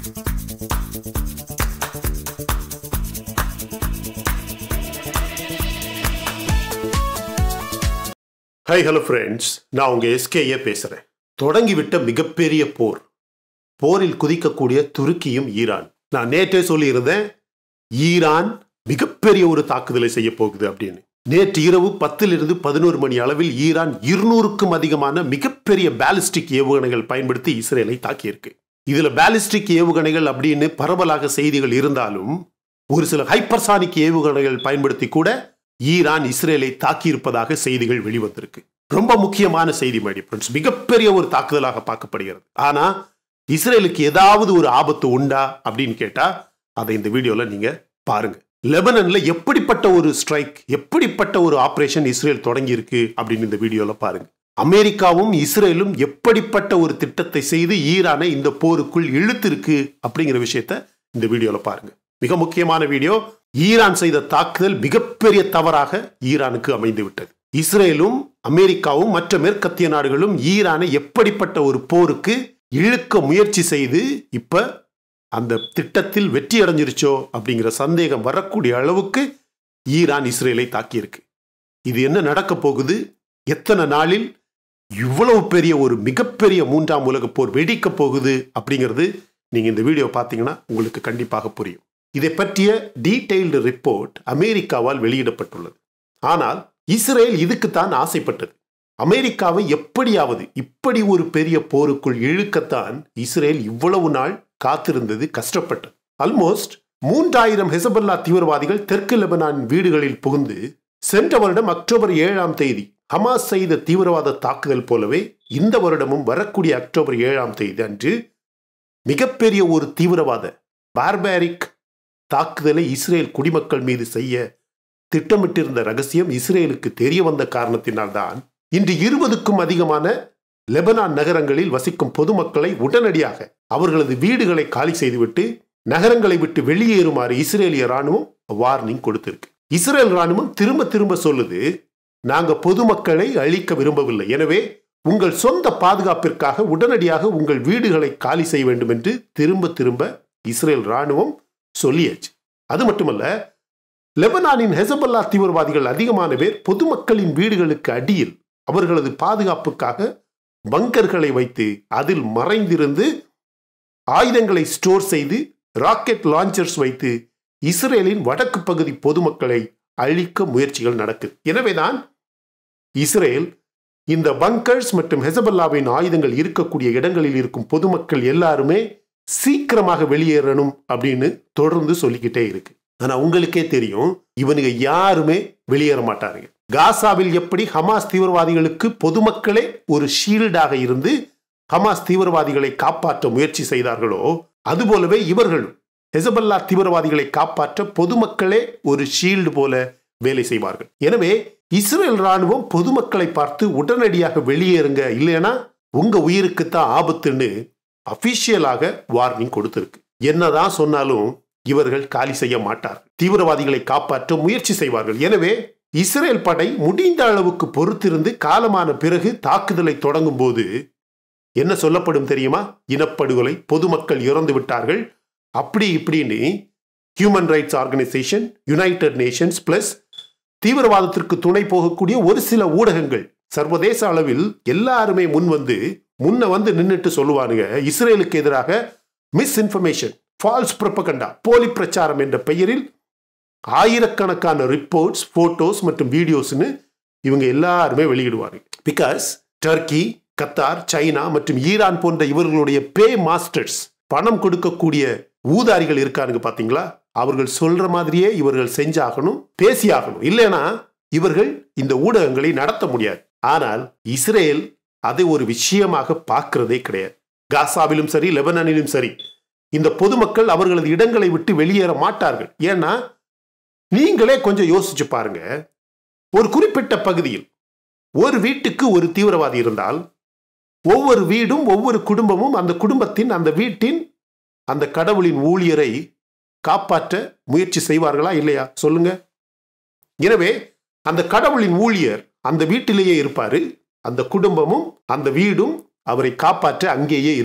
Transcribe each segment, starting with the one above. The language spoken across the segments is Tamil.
ஹை ஹலோ ஃப்ரெண்ட்ஸ் நான் உங்க எஸ்கேயே பேசுறேன் தொடங்கிவிட்ட மிகப்பெரிய போர் போரில் குதிக்கக்கூடிய துருக்கியும் ஈரான் நான் நேற்றே சொல்லியிருந்தேன் ஈரான் மிகப்பெரிய ஒரு தாக்குதலை செய்ய போகுது அப்படின்னு நேற்று இரவு பத்திலிருந்து பதினோரு மணி அளவில் ஈரான் இருநூறுக்கும் அதிகமான மிகப்பெரிய பாலிஸ்டிக் ஏவுகணைகள் பயன்படுத்தி இஸ்ரேலை தாக்கியிருக்கு இதுல பாலிஸ்டிக் ஏவுகணைகள் அப்படின்னு பரவலாக செய்திகள் இருந்தாலும் ஒரு சில ஹைப்பர்சானிக் ஏவுகணைகள் பயன்படுத்தி கூட ஈரான் இஸ்ரேலை தாக்கியிருப்பதாக செய்திகள் வெளிவந்திருக்கு ரொம்ப முக்கியமான செய்தி மைடி ஃப்ரெண்ட்ஸ் மிகப்பெரிய ஒரு தாக்குதலாக பார்க்கப்படுகிறது ஆனா இஸ்ரேலுக்கு ஏதாவது ஒரு ஆபத்து உண்டா அப்படின்னு கேட்டா அதை இந்த வீடியோல நீங்க பாருங்க லெபனன்ல எப்படிப்பட்ட ஒரு ஸ்ட்ரைக் எப்படிப்பட்ட ஒரு ஆபரேஷன் இஸ்ரேல் தொடங்கி இருக்கு அப்படின்னு இந்த வீடியோல பாருங்க அமெரிக்காவும் இஸ்ரேலும் எப்படிப்பட்ட ஒரு திட்டத்தை செய்து ஈரானை இந்த போருக்குள் இழுத்திருக்கு அப்படிங்கிற விஷயத்த இந்த வீடியோல பாருங்க மிக முக்கியமான வீடியோ ஈரான் செய்த தாக்குதல் மிகப்பெரிய தவறாக ஈரானுக்கு அமைந்து விட்டது இஸ்ரேலும் அமெரிக்காவும் மற்ற மேற்கத்திய நாடுகளும் ஈரானை எப்படிப்பட்ட ஒரு போருக்கு இழுக்க முயற்சி செய்து இப்ப அந்த திட்டத்தில் வெற்றி அடைஞ்சிருச்சோ அப்படிங்கிற சந்தேகம் வரக்கூடிய அளவுக்கு ஈரான் இஸ்ரேலை தாக்கியிருக்கு இது என்ன நடக்க போகுது எத்தனை நாளில் இவ்வளவு பெரிய ஒரு மிகப்பெரிய மூன்றாம் உலக போர் வெடிக்க போகுது அப்படிங்கிறது நீங்க இந்த வீடியோ பார்த்தீங்கன்னா உங்களுக்கு கண்டிப்பாக புரியும் இதை பற்றிய டீடைல்டு ரிப்போர்ட் அமெரிக்காவால் வெளியிடப்பட்டுள்ளது ஆனால் இஸ்ரேல் இதுக்குத்தான் ஆசைப்பட்டது அமெரிக்காவை எப்படியாவது இப்படி ஒரு பெரிய போருக்குள் இழுக்கத்தான் இஸ்ரேல் இவ்வளவு நாள் காத்திருந்தது கஷ்டப்பட்டது ஆல்மோஸ்ட் மூன்றாயிரம் ஹெசபல்லா தீவிரவாதிகள் தெற்கு லெபனானின் வீடுகளில் புகுந்து சென்ற வருடம் அக்டோபர் ஏழாம் தேதி ஹமாஸ் செய்த தீவிரவாத தாக்குதல் போலவே இந்த வருடமும் வரக்கூடிய அக்டோபர் ஏழாம் தேதி அன்று மிகப்பெரிய ஒரு தீவிரவாத பார்பாரிக் தாக்குதலை இஸ்ரேல் குடிமக்கள் மீது செய்ய திட்டமிட்டிருந்த ரகசியம் இஸ்ரேலுக்கு தெரிய வந்த காரணத்தினால்தான் இன்று இருபதுக்கும் அதிகமான லெபனான் நகரங்களில் வசிக்கும் பொதுமக்களை உடனடியாக அவர்களது வீடுகளை காலி செய்துவிட்டு நகரங்களை விட்டு வெளியேறுமாறு இஸ்ரேலிய ராணுவம் வார்னிங் கொடுத்திருக்கு இஸ்ரேல் ராணுவம் திரும்ப திரும்ப சொல்லுது நாங்க பொதுமக்களை அழிக்க விரும்பவில்லை எனவே உங்கள் சொந்த பாதுகாப்பிற்காக உடனடியாக உங்கள் வீடுகளை காலி செய்ய வேண்டும் என்று திரும்ப திரும்ப இஸ்ரேல் ராணுவம் சொல்லியாச்சு அது மட்டுமல்ல லெபனானின் ஹெசபல்லா தீவிரவாதிகள் அதிகமான பேர் பொதுமக்களின் வீடுகளுக்கு அடியில் அவர்களது பாதுகாப்புக்காக பங்கர்களை வைத்து அதில் மறைந்திருந்து ஆயுதங்களை ஸ்டோர் செய்து ராக்கெட் லான்ச்சர்ஸ் வைத்து இஸ்ரேலின் வடக்கு பகுதி பொதுமக்களை அழிக்க முயற்சிகள் நடக்குது எனவேதான் இஸ்ரேல் இந்த பங்கர்ஸ் மற்றும் ஹெசபல்லாவின் ஆயுதங்கள் இருக்கக்கூடிய இடங்களில் இருக்கும் பொதுமக்கள் எல்லாருமே சீக்கிரமாக வெளியேறணும் அப்படின்னு தொடர்ந்து சொல்லிக்கிட்டே இருக்கு ஆனா உங்களுக்கே தெரியும் இவனுங்க யாருமே வெளியேற மாட்டாருங்க காசாவில் எப்படி ஹமாஸ் தீவிரவாதிகளுக்கு பொதுமக்களே ஒரு ஷீல்டாக இருந்து ஹமாஸ் தீவிரவாதிகளை காப்பாற்ற முயற்சி செய்தார்களோ அதுபோலவே இவர்களும் ஹெசபல்லா தீவிரவாதிகளை காப்பாற்ற பொதுமக்களே ஒரு ஷீல்டு போல வேலை செய்வார்கள் எனவே இஸ்ரேல் ராணுவம் பொதுமக்களை பார்த்து உடனடியாக வெளியேறுங்க இல்லைன்னா உங்க உயிருக்கு தான் ஆபத்துன்னு அபிஷியலாக வார்னிங் கொடுத்திருக்கு என்னதான் சொன்னாலும் இவர்கள் காலி செய்ய மாட்டார் தீவிரவாதிகளை காப்பாற்ற முயற்சி செய்வார்கள் எனவே இஸ்ரேல் படை முடிந்த அளவுக்கு பொறுத்திருந்து காலமான பிறகு தாக்குதலை தொடங்கும் போது என்ன சொல்லப்படும் தெரியுமா இனப்படுகொலை பொதுமக்கள் இறந்து விட்டார்கள் அப்படி இப்படின்னு human rights organisation United Nations plus தீவிரவாதத்திற்கு துணை போகக்கூடிய ஒரு சில ஊடகங்கள் சர்வதேச அளவில் எல்லாருமே முன் வந்து முன்ன வந்து நின்றுட்டு சொல்லுவானுங்க இஸ்ரேலுக்கு எதிராக மிஸ் இன்ஃபர்மேஷன் ஃபால்ஸ் ப்ரொபகண்டா போலி பிரச்சாரம் என்ற பெயரில் ஆயிரக்கணக்கான ரிப்போர்ட்ஸ் போட்டோஸ் மற்றும் வீடியோஸ்னு இவங்க எல்லாருமே வெளியிடுவாங்க பிகாஸ் டர்க்கி கத்தார் சைனா மற்றும் ஈரான் போன்ற இவர்களுடைய பே மாஸ்டர்ஸ் பணம் கொடுக்கக்கூடிய ஊதாரிகள் இருக்கானுங்க பாத்தீங்களா அவர்கள் சொல்ற மாதிரியே இவர்கள் செஞ்சாகணும் பேசியாகணும் இல்லைன்னா இவர்கள் இந்த ஊடகங்களை நடத்த முடியாது ஆனால் இஸ்ரேல் அதை ஒரு விஷயமாக பார்க்கிறதே கிடையாது காசாவிலும் சரி லெபனானிலும் சரி இந்த பொதுமக்கள் அவர்களது இடங்களை விட்டு வெளியேற மாட்டார்கள் ஏன்னா நீங்களே கொஞ்சம் யோசிச்சு பாருங்க ஒரு குறிப்பிட்ட பகுதியில் ஒரு வீட்டுக்கு ஒரு தீவிரவாதி இருந்தால் ஒவ்வொரு வீடும் ஒவ்வொரு குடும்பமும் அந்த குடும்பத்தின் அந்த வீட்டின் அந்த கடவுளின் ஊழியரை காப்பாற்ற முயற்சி செய்வார்களா இல்லையா சொல்லுங்க எனவே அந்த கடவுளின் ஊழியர் அந்த வீட்டிலேயே இருப்பாரு அந்த குடும்பமும் அந்த வீடும் அவரை காப்பாற்ற அங்கேயே இருக்கும்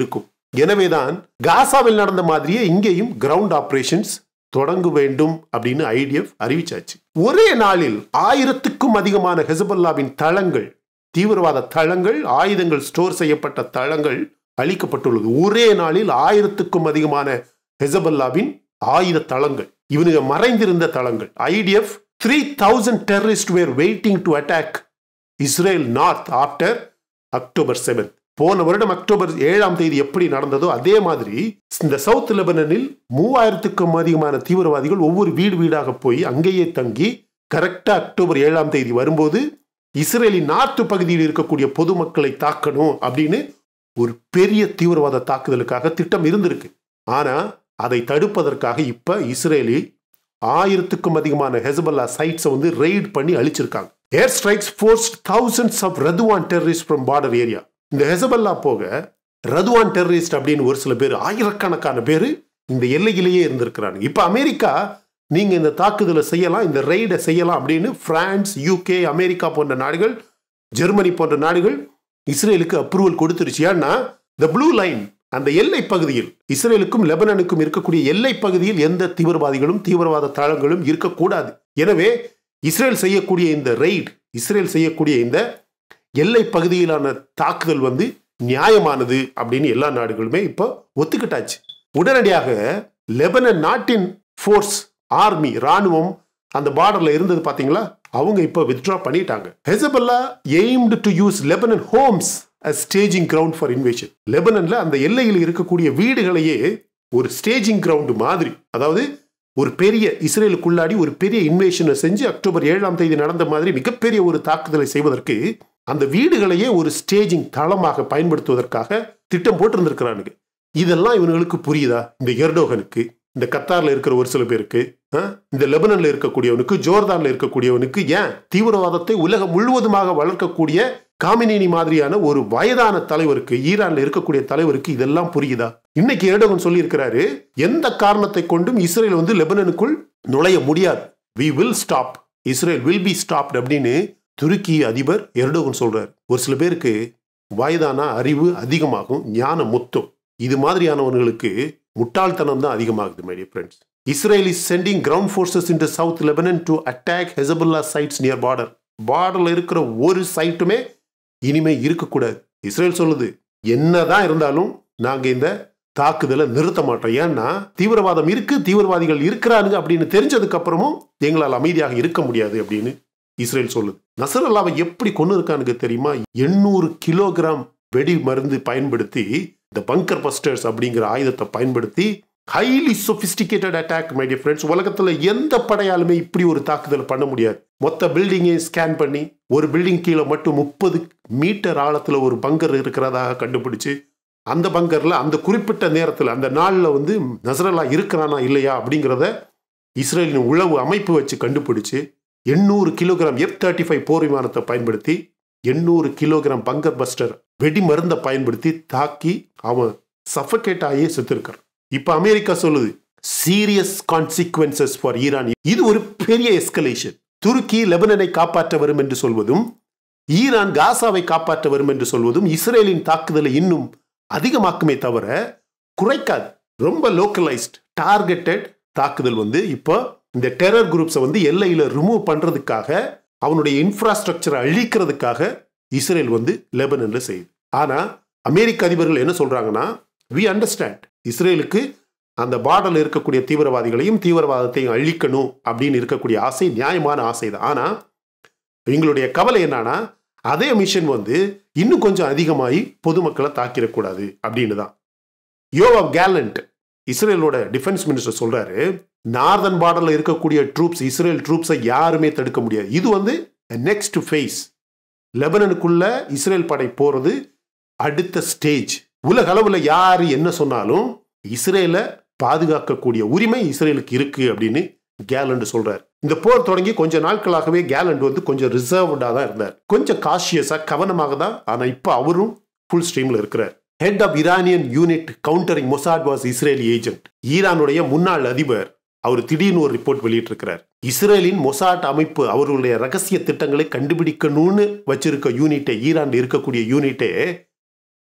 எனவேதான் காசாவில் நடந்த மாதிரியே இங்கேயும் கிரவுண்ட் ஆபரேஷன்ஸ் தொடங்க வேண்டும் அப்படின்னு ஐடிஎஃப் அறிவிச்சாச்சு ஒரே நாளில் ஆயிரத்துக்கும் அதிகமான ஹெசபல்லாவின் தளங்கள் தீவிரவாத தளங்கள் ஆயுதங்கள் ஸ்டோர் செய்யப்பட்ட தளங்கள் அளிக்கப்பட்டுள்ளது ஒரே நாளில் ஆயிரத்துக்கும் அதிகமான ஹெசபல்லாவின் ஆயுத தளங்கள் இவனுங்க மறைந்திருந்த தளங்கள் IDF three thousand terrorist were waiting to attack Israel north after October seventh போன வருடம் அக்டோபர் ஏழாம் தேதி எப்படி நடந்ததோ அதே மாதிரி இந்த சவுத் லெபனனில் மூவாயிரத்துக்கும் அதிகமான தீவிரவாதிகள் ஒவ்வொரு வீடு வீடாக போய் அங்கேயே தங்கி கரெக்டா அக்டோபர் ஏழாம் தேதி வரும்போது இஸ்ரேலின் நார்த்து பகுதியில் இருக்கக்கூடிய பொதுமக்களை தாக்கணும் அப்படின்னு ஒரு பெரிய தீவிரவாத தாக்குதலுக்காக திட்டம் இருந்திருக்கு ஆனா அதை தடுப்பதற்காக இப்ப இஸ்ரேலி ஆயிரத்துக்கும் அதிகமான ஹெசபல்லா சைட்ஸை வந்து ரெய்ட் பண்ணி அழிச்சிருக்காங்க air strikes force thousands of Radwan terrorist from border area இந்த ஹெசபல்லா போக ரதுவான் டெரரிஸ்ட் அப்படின்னு ஒரு சில பேர் ஆயிரக்கணக்கான பேர் இந்த எல்லையிலேயே இருந்திருக்கிறாங்க இப்போ அமெரிக்கா நீங்க இந்த தாக்குதலை செய்யலாம் இந்த ரெய்டை செய்யலாம் அப்படின்னு பிரான்ஸ் யூகே அமெரிக்கா போன்ற நாடுகள் ஜெர்மனி போன்ற நாடுகள் இஸ்ரேலுக்கு அப்ரூவல் கொடுத்துருச்சு ஏன்னா த ப்ளூ லைன் அந்த எல்லை பகுதியில் இஸ்ரேலுக்கும் லெபனனுக்கும் இருக்கக்கூடிய எல்லை பகுதியில் எந்த தீவிரவாதிகளும் தீவிரவாத தளங்களும் இருக்கக்கூடாது எனவே இஸ்ரேல் செய்யக்கூடிய இந்த ரெய்ட் இஸ்ரேல் செய்யக்கூடிய இந்த எல்லை பகுதியிலான தாக்குதல் வந்து நியாயமானது அப்படின்னு எல்லா நாடுகளுமே இப்போ ஒத்துக்கிட்டாச்சு உடனடியாக லெபனன் நாட்டின் ஃபோர்ஸ் ஆர்மி ராணுவம் அந்த பார்டர்ல இருந்தது பாத்தீங்களா அவங்க இப்போ வித்ட்ரா பண்ணிட்டாங்க Hezbollah aimed to use Lebanon homes as staging ground for invasion லெபனன்ல அந்த எல்லையில் இருக்கக்கூடிய வீடுகளையே ஒரு ஸ்டேஜிங் கிரவுண்ட் மாதிரி அதாவது ஒரு பெரிய இஸ்ரேலுக்குள்ளாடி ஒரு பெரிய இன்வேஷனை செஞ்சு அக்டோபர் ஏழாம் தேதி நடந்த மாதிரி மிகப்பெரிய ஒரு தாக்குதலை செய்வதற்கு அந்த வீடுகளையே ஒரு ஸ்டேஜிங் தளமாக பயன்படுத்துவதற்காக திட்டம் போட்டிருந்திருக்கிறானுங்க இதெல்லாம் இவனுங்களுக்கு புரியுதா இந்த எர்டோகனுக்கு இந்த கத்தார்ல இருக்கிற ஒரு சில பேருக்கு ஆ? இந்த லெபனன்ல இருக்கக்கூடியவனுக்கு ஜோர்தான்ல இருக்கக்கூடியவனுக்கு ஏன் தீவிரவாதத்தை உலகம் முழுவதுமாக வளர்க்கக்கூடிய காமினி மாதிரியான ஒரு வயதான தலைவருக்கு ஈரான்ல இருக்கக்கூடிய தலைவருக்கு இதெல்லாம் புரியுதா இன்னைக்கு எர்டோகன் சொல்லி இருக்கிறாரு எந்த காரணத்தை கொண்டும் இஸ்ரேல் வந்து லெபனனுக்குள் நுழைய முடியாது we will stop Israel will be stopped அப்படின்னு துருக்கி அதிபர் எர்டோகன் சொல்றாரு ஒரு சில பேருக்கு வயதான அறிவு அதிகமாகும் ஞானம் முத்தும் இது மாதிரியானவர்களுக்கு முட்டாள்தனம் தான் அதிகமாகுது my dear friends Israel is sending ground forces in south Lebanon to attack Hezbollah sites near border பார்டர்ல இருக்கிற ஒரு சைட்டுமே இனிமே இருக்கக்கூடாது இஸ்ரேல் சொல்லுது என்னதான் இருந்தாலும் நாங்க இந்த தாக்குதலை நிறுத்த மாட்டோம் ஏன்னா தீவிரவாதம் இருக்கு தீவிரவாதிகள் இருக்கிறானுங்க அப்படின்னு தெரிஞ்சதுக்கு அப்புறமும் எங்களால் அமைதியாக இருக்க முடியாது அப்படின்னு இஸ்ரேல் சொல்லுது நசரல்லாவை எப்படி கொண்டு இருக்கானுங்க தெரியுமா எண்ணூறு கிலோகிராம் வெடி மருந்து பயன்படுத்தி இந்த பங்கர் பஸ்டர்ஸ் அப்படிங்கிற ஆயுதத்தை பயன்படுத்தி highly sophisticated attack my dear friends உலகத்துல எந்த படையாலுமே இப்படி ஒரு தாக்குதல் பண்ண முடியாது மொத்த பில்டிங்கையும் ஸ்கேன் பண்ணி ஒரு பில்டிங் கீழே மட்டும் முப்பது மீட்டர் ஆழத்துல ஒரு பங்கர் இருக்கிறதாக கண்டுபிடிச்சு அந்த பங்கர்ல அந்த குறிப்பிட்ட நேரத்தில் அந்த நாளில் வந்து நசரல்லா இருக்கிறானா இல்லையா அப்படிங்கிறத இஸ்ரேலின் உளவு அமைப்பு வச்சு கண்டுபிடிச்சு எண்ணூறு கிலோகிராம் எஃப் தேர்ட்டி ஃபைவ் போர் விமானத்தை பயன்படுத்தி எண்ணூறு கிலோகிராம் பங்கர் பஸ்டர் வெடி மருந்தை பயன்படுத்தி தாக்கி அவன் சஃபகேட் ஆகியே செத்துருக்கான் இப்ப அமெரிக்கா சொல்லுது சீரியஸ் கான்சிக்வன்சஸ் ஃபார் ஈரான் இது ஒரு பெரிய எஸ்கலேஷன் துருக்கி லெபனனை காப்பாற்ற வரும் என்று சொல்வதும் ஈரான் காசாவை காப்பாற்ற வரும் என்று சொல்வதும் இஸ்ரேலின் தாக்குதலை இன்னும் அதிகமாக்குமே தவிர குறைக்காது ரொம்ப லோக்கலைஸ்ட் டார்கெட்டட் தாக்குதல் வந்து இப்போ இந்த டெரர் குரூப்ஸை வந்து எல்லையில ரிமூவ் பண்றதுக்காக அவனுடைய இன்ஃப்ராஸ்ட்ரக்சரை அழிக்கிறதுக்காக இஸ்ரேல் வந்து லெபனன்ல செய்யுது ஆனா அமெரிக்க அதிபர்கள் என்ன சொல்றாங்கன்னா வி அண்டர்ஸ்டாண்ட் இஸ்ரேலுக்கு அந்த பார்டர்ல இருக்கக்கூடிய தீவிரவாதிகளையும் தீவிரவாதத்தையும் அழிக்கணும் அப்படின்னு இருக்கக்கூடிய ஆசை நியாயமான ஆசை தான் ஆனா எங்களுடைய கவலை என்னன்னா அதே மிஷன் வந்து இன்னும் கொஞ்சம் அதிகமாகி பொதுமக்களை தாக்கிடக்கூடாது அப்படின்னு தான் யோவா கேலண்ட் இஸ்ரேலோட டிஃபென்ஸ் மினிஸ்டர் சொல்றாரு நார்தன் பார்டர்ல இருக்கக்கூடிய ட்ரூப்ஸ் இஸ்ரேல் ட்ரூப்ஸை யாருமே தடுக்க முடியாது இது வந்து நெக்ஸ்ட் ஃபேஸ் லெபனனுக்குள்ள இஸ்ரேல் படை போறது அடுத்த ஸ்டேஜ் உலக அளவுல யாரு என்ன சொன்னாலும் இஸ்ரேலை பாதுகாக்கக்கூடிய உரிமை இஸ்ரேலுக்கு இருக்கு அப்படின்னு கேலண்ட் சொல்றாரு இந்த போர் தொடங்கி கொஞ்ச நாட்களாகவே கேலண்ட் வந்து கொஞ்சம் ரிசர்வ்டா தான் இருந்தார் கொஞ்சம் காஷியஸா கவனமாக தான் ஆனா இப்ப அவரும் ஃபுல் ஸ்ட்ரீம்ல இருக்கிறார் head of Iranian unit countering Mossad was Israeli agent ஈரானுடைய முன்னாள் அதிபர் அவர் திடீர்னு ஒரு ரிப்போர்ட் வெளியிட்டிருக்கிறார் இஸ்ரேலின் மொசாட் அமைப்பு அவர்களுடைய ரகசிய திட்டங்களை கண்டுபிடிக்கணும்னு வச்சிருக்க யூனிட்டை ஈரான் இருக்கக்கூடிய யூனிட்டே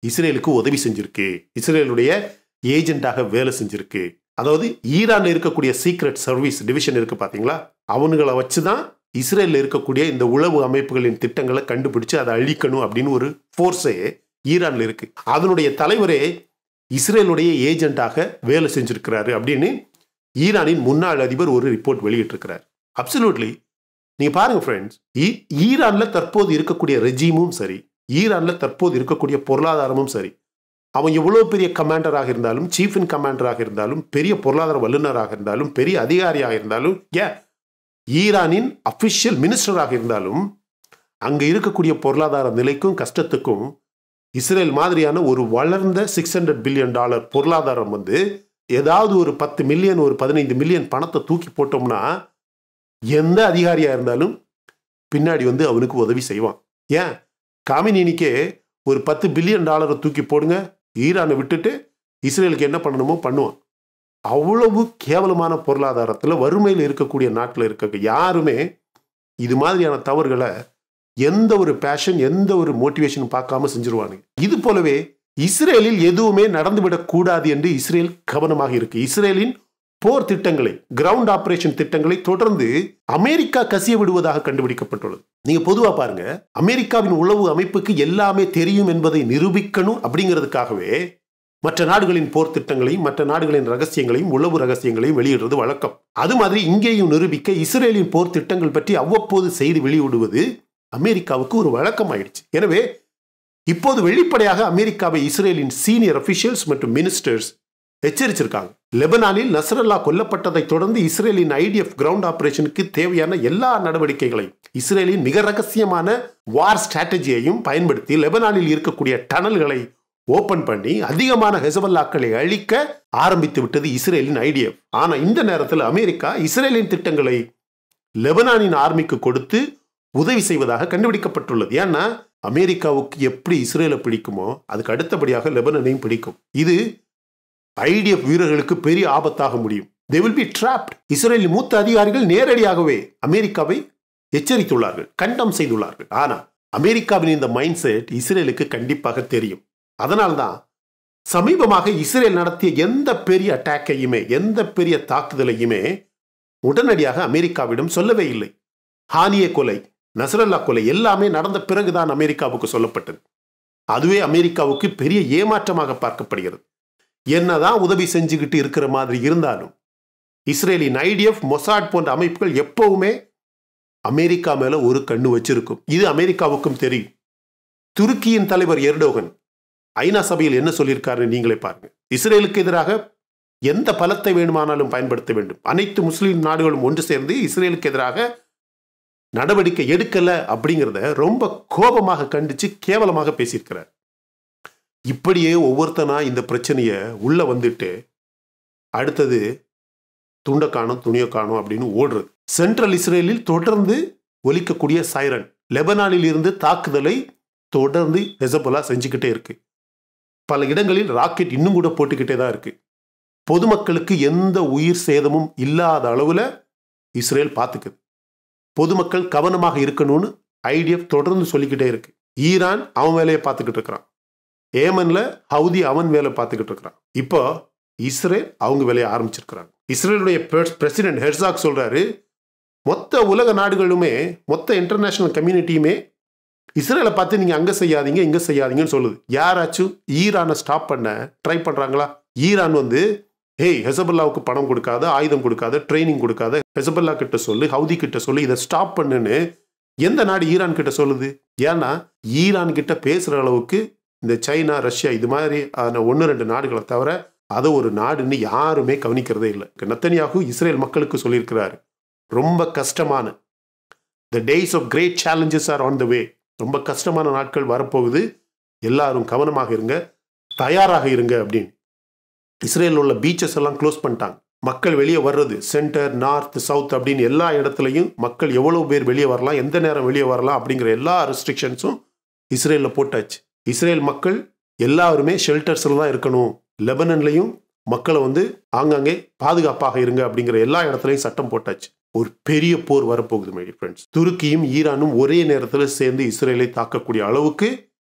இஸ்ரேலுக்கு உதவி செஞ்சிருக்கு இஸ்ரேலுடைய ஏஜென்ட்டாக வேலை செஞ்சிருக்கு அதாவது ஈரான்ல இருக்கக்கூடிய சீக்ரெட் சர்வீஸ் டிவிஷன் இருக்கு பாத்தீங்களா அவனுங்களை வச்சு தான் இஸ்ரேலில் இருக்கக்கூடிய இந்த உளவு அமைப்புகளின் திட்டங்களை கண்டுபிடிச்சு அதை அழிக்கணும் அப்படின்னு ஒரு ஃபோர்ஸே ஈரான்ல இருக்கு அதனுடைய தலைவரே இஸ்ரேலுடைய ஏஜென்ட்டாக வேலை செஞ்சிருக்கிறாரு அப்படின்னு ஈரானின் முன்னாள் அதிபர் ஒரு ரிப்போர்ட் வெளியிட்டிருக்கிறார் அப்சல்யூட்லி நீங்க பாருங்க ஃப்ரெண்ட்ஸ் ஈரான்ல தற்போது இருக்கக்கூடிய ரெஜீமும் சரி ஈரான்ல தற்போது இருக்கக்கூடிய பொருளாதாரமும் சரி அவன் எவ்வளோ பெரிய கமாண்டராக இருந்தாலும் சீஃப் இன் கமாண்டராக இருந்தாலும் பெரிய பொருளாதார வல்லுநராக இருந்தாலும் பெரிய அதிகாரியாக இருந்தாலும் ஏன் ஈரானின் அஃபிஷியல் மினிஸ்டராக இருந்தாலும் அங்கே இருக்கக்கூடிய பொருளாதார நிலைக்கும் கஷ்டத்துக்கும் இஸ்ரேல் மாதிரியான ஒரு வளர்ந்த சிக்ஸ் ஹண்ட்ரட் பில்லியன் டாலர் பொருளாதாரம் வந்து ஏதாவது ஒரு பத்து மில்லியன் ஒரு பதினைந்து மில்லியன் பணத்தை தூக்கி போட்டோம்னா எந்த அதிகாரியாக இருந்தாலும் பின்னாடி வந்து அவனுக்கு உதவி செய்வான் ஏன் காமினினிக்கே ஒரு பத்து பில்லியன் டாலரை தூக்கி போடுங்க ஈரானை விட்டுட்டு இஸ்ரேலுக்கு என்ன பண்ணணுமோ பண்ணுவான் அவ்வளவு கேவலமான பொருளாதாரத்தில் வறுமையில் இருக்கக்கூடிய நாட்டில் இருக்க யாருமே இது மாதிரியான தவறுகளை எந்த ஒரு பேஷன் எந்த ஒரு மோட்டிவேஷன் பார்க்காம செஞ்சிருவானுங்க இது போலவே இஸ்ரேலில் எதுவுமே நடந்துவிடக் கூடாது என்று இஸ்ரேல் கவனமாக இருக்கு இஸ்ரேலின் போர் திட்டங்களை கிரவுண்ட் ஆபரேஷன் திட்டங்களை தொடர்ந்து அமெரிக்கா கசிய விடுவதாக கண்டுபிடிக்கப்பட்டுள்ளது நீங்க பொதுவா பாருங்க அமெரிக்காவின் உளவு அமைப்புக்கு எல்லாமே தெரியும் என்பதை நிரூபிக்கணும் அப்படிங்கிறதுக்காகவே மற்ற நாடுகளின் போர் திட்டங்களையும் மற்ற நாடுகளின் ரகசியங்களையும் உளவு ரகசியங்களையும் வெளியிடுறது வழக்கம் அது மாதிரி இங்கேயும் நிரூபிக்க இஸ்ரேலின் போர் திட்டங்கள் பற்றி அவ்வப்போது செய்து வெளியிடுவது அமெரிக்காவுக்கு ஒரு வழக்கம் ஆயிடுச்சு எனவே இப்போது வெளிப்படையாக அமெரிக்காவை இஸ்ரேலின் சீனியர் அபிஷியல்ஸ் மற்றும் மினிஸ்டர்ஸ் எச்சரிச்சிருக்காங்க லெபனானில் நசரல்லா கொல்லப்பட்டதை தொடர்ந்து இஸ்ரேலின் ஐடிஎஃப் கிரவுண்ட் ஆபரேஷனுக்கு தேவையான எல்லா நடவடிக்கைகளையும் இஸ்ரேலின் மிக ரகசியமான வார் ஸ்ட்ராட்டஜியையும் பயன்படுத்தி லெபனானில் இருக்கக்கூடிய டனல்களை ஓபன் பண்ணி அதிகமான ஹெசபல்லாக்களை அழிக்க ஆரம்பித்து விட்டது இஸ்ரேலின் ஐடிஎஃப் ஆனா இந்த நேரத்தில் அமெரிக்கா இஸ்ரேலின் திட்டங்களை லெபனானின் ஆர்மிக்கு கொடுத்து உதவி செய்வதாக கண்டுபிடிக்கப்பட்டுள்ளது ஏன்னா அமெரிக்காவுக்கு எப்படி இஸ்ரேலை பிடிக்குமோ அதுக்கு அடுத்தபடியாக லெபனனையும் பிடிக்கும் இது ஐடிஎஃப் வீரர்களுக்கு பெரிய ஆபத்தாக முடியும் தே வில் பி ட்ராப்ட் இஸ்ரேலின் மூத்த அதிகாரிகள் நேரடியாகவே அமெரிக்காவை எச்சரித்துள்ளார்கள் கண்டம் செய்துள்ளார்கள் ஆனா அமெரிக்காவின் இந்த மைண்ட் செட் இஸ்ரேலுக்கு கண்டிப்பாக தெரியும் அதனால்தான் சமீபமாக இஸ்ரேல் நடத்திய எந்த பெரிய அட்டாக்கையுமே எந்த பெரிய தாக்குதலையுமே உடனடியாக அமெரிக்காவிடம் சொல்லவே இல்லை ஹானிய கொலை நசரல்லா கொலை எல்லாமே நடந்த பிறகுதான் அமெரிக்காவுக்கு சொல்லப்பட்டது அதுவே அமெரிக்காவுக்கு பெரிய ஏமாற்றமாக பார்க்கப்படுகிறது என்னதான் உதவி செஞ்சுக்கிட்டு இருக்கிற மாதிரி இருந்தாலும் இஸ்ரேலின் ஐடிஎஃப் மொசாட் போன்ற அமைப்புகள் எப்பவுமே அமெரிக்கா மேல ஒரு கண்ணு வச்சிருக்கும் இது அமெரிக்காவுக்கும் தெரியும் துருக்கியின் தலைவர் எர்டோகன் ஐநா சபையில் என்ன சொல்லியிருக்காருன்னு நீங்களே பாருங்க இஸ்ரேலுக்கு எதிராக எந்த பலத்தை வேணுமானாலும் பயன்படுத்த வேண்டும் அனைத்து முஸ்லீம் நாடுகளும் ஒன்று சேர்ந்து இஸ்ரேலுக்கு எதிராக நடவடிக்கை எடுக்கல அப்படிங்கிறத ரொம்ப கோபமாக கண்டிச்சு கேவலமாக பேசியிருக்கிறார் இப்படியே ஒவ்வொருத்தனா இந்த பிரச்சனையை உள்ள வந்துட்டு அடுத்தது துண்டை காணும் துணியை காணும் அப்படின்னு ஓடுறது சென்ட்ரல் இஸ்ரேலில் தொடர்ந்து ஒலிக்கக்கூடிய சைரன் லெபனானில் இருந்து தாக்குதலை தொடர்ந்து ஹெசபலா செஞ்சுக்கிட்டே இருக்கு பல இடங்களில் ராக்கெட் இன்னும் கூட போட்டுக்கிட்டே தான் இருக்கு பொதுமக்களுக்கு எந்த உயிர் சேதமும் இல்லாத அளவுல இஸ்ரேல் பார்த்துக்குது பொதுமக்கள் கவனமாக இருக்கணும்னு ஐடிஎஃப் தொடர்ந்து சொல்லிக்கிட்டே இருக்கு ஈரான் அவன் வேலையை பார்த்துக்கிட்டு இருக்கிறான் ஏமன்ல ஹவுதி அவன் வேலை பார்த்துக்கிட்டு இருக்கிறான் இப்போ இஸ்ரேல் அவங்க வேலையை ஆரம்பிச்சிருக்கிறாங்க இஸ்ரேலுடைய பிரசிடென்ட் ஹெர்சாக் சொல்றாரு மொத்த உலக நாடுகளுமே மொத்த இன்டர்நேஷனல் கம்யூனிட்டியுமே இஸ்ரேலை பார்த்து நீங்க அங்க செய்யாதீங்க இங்க செய்யாதீங்கன்னு சொல்லுது யாராச்சும் ஈரானை ஸ்டாப் பண்ண ட்ரை பண்றாங்களா ஈரான் வந்து ஹேய் ஹெசபல்லாவுக்கு பணம் கொடுக்காத ஆயுதம் கொடுக்காத ட்ரைனிங் கொடுக்காத ஹெசபல்லா கிட்ட சொல்லு ஹவுதி கிட்ட சொல்லு இதை ஸ்டாப் பண்ணுன்னு எந்த நாடு ஈரான் கிட்ட சொல்லுது ஏன்னா ஈரான் கிட்ட பேசுற அளவுக்கு இந்த சைனா ரஷ்யா இது மாதிரி ஒன்று ரெண்டு நாடுகளை தவிர அதை ஒரு நாடுன்னு யாருமே கவனிக்கிறதே இல்லை நத்தனியாகு இஸ்ரேல் மக்களுக்கு சொல்லியிருக்கிறாரு ரொம்ப கஷ்டமான the days of great challenges are on the way ரொம்ப கஷ்டமான நாட்கள் வரப்போகுது எல்லாரும் கவனமாக இருங்க தயாராக இருங்க அப்படின்னு இஸ்ரேலில் உள்ள பீச்சஸ் எல்லாம் க்ளோஸ் பண்ணிட்டாங்க மக்கள் வெளியே வர்றது சென்டர் நார்த் சவுத் அப்படின்னு எல்லா இடத்துலையும் மக்கள் எவ்வளவு பேர் வெளியே வரலாம் எந்த நேரம் வெளியே வரலாம் அப்படிங்கிற எல்லா ரெஸ்ட்ரிக்ஷன்ஸும் இஸ்ரேலில் போட்டாச்சு இஸ்ரேல் மக்கள் எல்லாருமே ஷெல்டர்ஸில் தான் இருக்கணும் லெபனன்லையும் மக்களை வந்து ஆங்காங்கே பாதுகாப்பாக இருங்க அப்படிங்கிற எல்லா இடத்துலையும் சட்டம் போட்டாச்சு ஒரு பெரிய போர் வரப்போகுது மை ஃப்ரெண்ட்ஸ் துருக்கியும் ஈரானும் ஒரே நேரத்தில் சேர்ந்து இஸ்ரேலை தாக்கக்கூடிய அளவுக்கு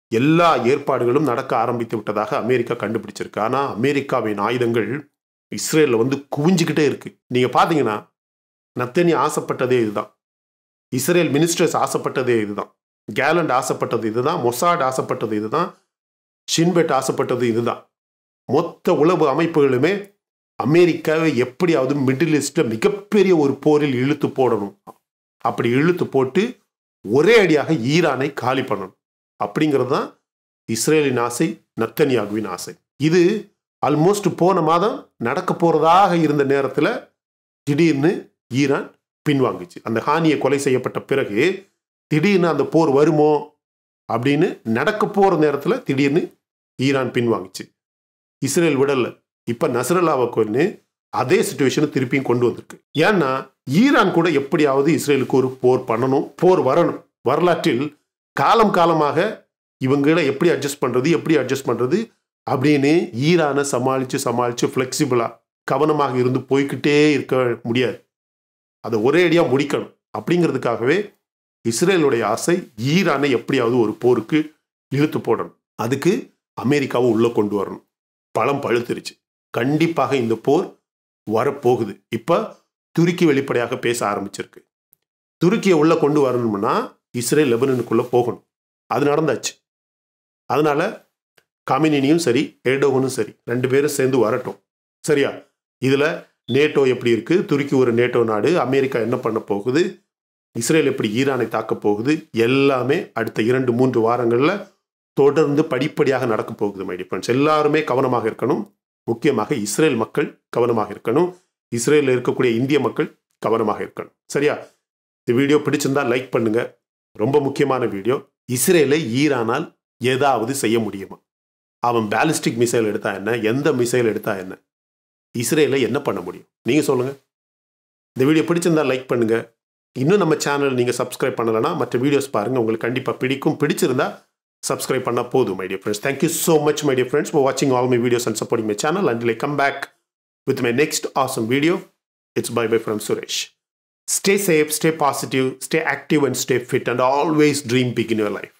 எல்லா ஏற்பாடுகளும் நடக்க ஆரம்பித்து விட்டதாக அமெரிக்கா கண்டுபிடிச்சிருக்கு ஆனா அமெரிக்காவின் ஆயுதங்கள் இஸ்ரேல்ல வந்து குவிஞ்சுக்கிட்டே இருக்கு நீங்க பாத்தீங்கன்னா நத்தனி ஆசைப்பட்டதே இதுதான் இஸ்ரேல் மினிஸ்டர்ஸ் ஆசைப்பட்டதே இதுதான் கேலண்ட் ஆசைப்பட்டது இதுதான் மொசாட் ஆசைப்பட்டது இதுதான் ஷின்பெட் ஆசைப்பட்டது இதுதான் மொத்த உளவு அமைப்புகளுமே அமெரிக்காவை எப்படியாவது மிடில் ஈஸ்ட்ல மிகப்பெரிய ஒரு போரில் இழுத்து போடணும் அப்படி இழுத்து போட்டு ஒரே அடியாக ஈரானை காலி பண்ணணும் அப்படிங்கிறது தான் இஸ்ரேலின் ஆசை நத்தனியாகுவின் ஆசை இது ஆல்மோஸ்ட் போன மாதம் நடக்க போறதாக இருந்த நேரத்தில் திடீர்னு ஈரான் பின்வாங்குச்சு அந்த ஹானியை கொலை செய்யப்பட்ட பிறகு திடீர்னு அந்த போர் வருமோ அப்படின்னு நடக்க போற நேரத்தில் திடீர்னு ஈரான் பின்வாங்குச்சு இஸ்ரேல் விடல இப்ப நசரல்லாவை கொண்டு அதே சுச்சுவேஷனை திருப்பியும் கொண்டு வந்திருக்கு ஏன்னா ஈரான் கூட எப்படியாவது இஸ்ரேலுக்கு ஒரு போர் பண்ணணும் போர் வரணும் வரலாற்றில் காலம் காலமாக இவங்களை எப்படி அட்ஜஸ்ட் பண்றது எப்படி அட்ஜஸ்ட் பண்றது அப்படின்னு ஈரானை சமாளிச்சு சமாளிச்சு ஃப்ளெக்சிபிளா கவனமாக இருந்து போய்கிட்டே இருக்க முடியாது அதை ஒரே அடியா முடிக்கணும் அப்படிங்கிறதுக்காகவே இஸ்ரேலுடைய ஆசை ஈரானை எப்படியாவது ஒரு போருக்கு இழுத்து போடணும் அதுக்கு அமெரிக்காவை உள்ள கொண்டு வரணும் பழம் பழுத்துருச்சு கண்டிப்பாக இந்த போர் வரப்போகுது இப்ப துருக்கி வெளிப்படையாக பேச ஆரம்பிச்சிருக்கு துருக்கியை உள்ள கொண்டு வரணும்னா இஸ்ரேல் லெபனனுக்குள்ள போகணும் அது நடந்தாச்சு அதனால காமினினியும் சரி எர்டோகனும் சரி ரெண்டு பேரும் சேர்ந்து வரட்டும் சரியா இதுல நேட்டோ எப்படி இருக்கு துருக்கி ஒரு நேட்டோ நாடு அமெரிக்கா என்ன பண்ண போகுது இஸ்ரேல் எப்படி ஈரானை தாக்க போகுது எல்லாமே அடுத்த இரண்டு மூன்று வாரங்கள்ல தொடர்ந்து படிப்படியாக நடக்க போகுது மை டிஃபரன்ஸ் எல்லாருமே கவனமாக இருக்கணும் முக்கியமாக இஸ்ரேல் மக்கள் கவனமாக இருக்கணும் இஸ்ரேலில் இருக்கக்கூடிய இந்திய மக்கள் கவனமாக இருக்கணும் சரியா இந்த வீடியோ பிடிச்சிருந்தா லைக் பண்ணுங்க ரொம்ப முக்கியமான வீடியோ இஸ்ரேலை ஈரானால் ஏதாவது செய்ய முடியுமா அவன் பேலிஸ்டிக் மிசைல் எடுத்தா என்ன எந்த மிசைல் எடுத்தா என்ன இஸ்ரேலை என்ன பண்ண முடியும் நீங்க சொல்லுங்க இந்த வீடியோ பிடிச்சிருந்தா லைக் பண்ணுங்க இன்னும் நம்ம சேனல் நீங்க சப்ஸ்கிரைப் பண்ணலைன்னா மற்ற வீடியோஸ் பாருங்க உங்களுக்கு கண்டிப்பா பிடிக்கும் பிடிச்சிருந்தா சப்ஸ்கிரைப் பண்ணா போதும் my dear friends thank you so much my dear friends for வாட்சிங் all my videos and supporting my channel and I'll come back with my next awesome video it's bye bye from Suresh stay safe stay positive stay active and stay fit and always dream big in your life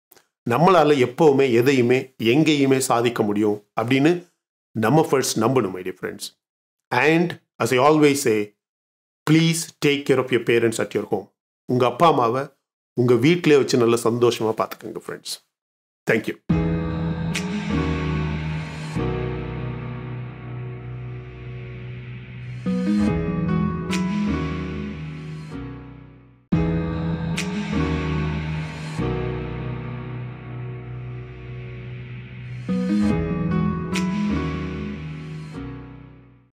நம்மளால எப்பவுமே எதையுமே எங்கேயுமே சாதிக்க முடியும் அப்படின்னு நம்ம ஃபர்ஸ்ட் நம்பணும் my dear friends and as I always a please take care of your parents at your home உங்கள் அப்பா அம்மாவை உங்கள் வீட்டிலே வச்சு நல்ல சந்தோஷமாக பார்த்துக்கோங்க ஃப்ரெண்ட்ஸ் தேங்க்யூ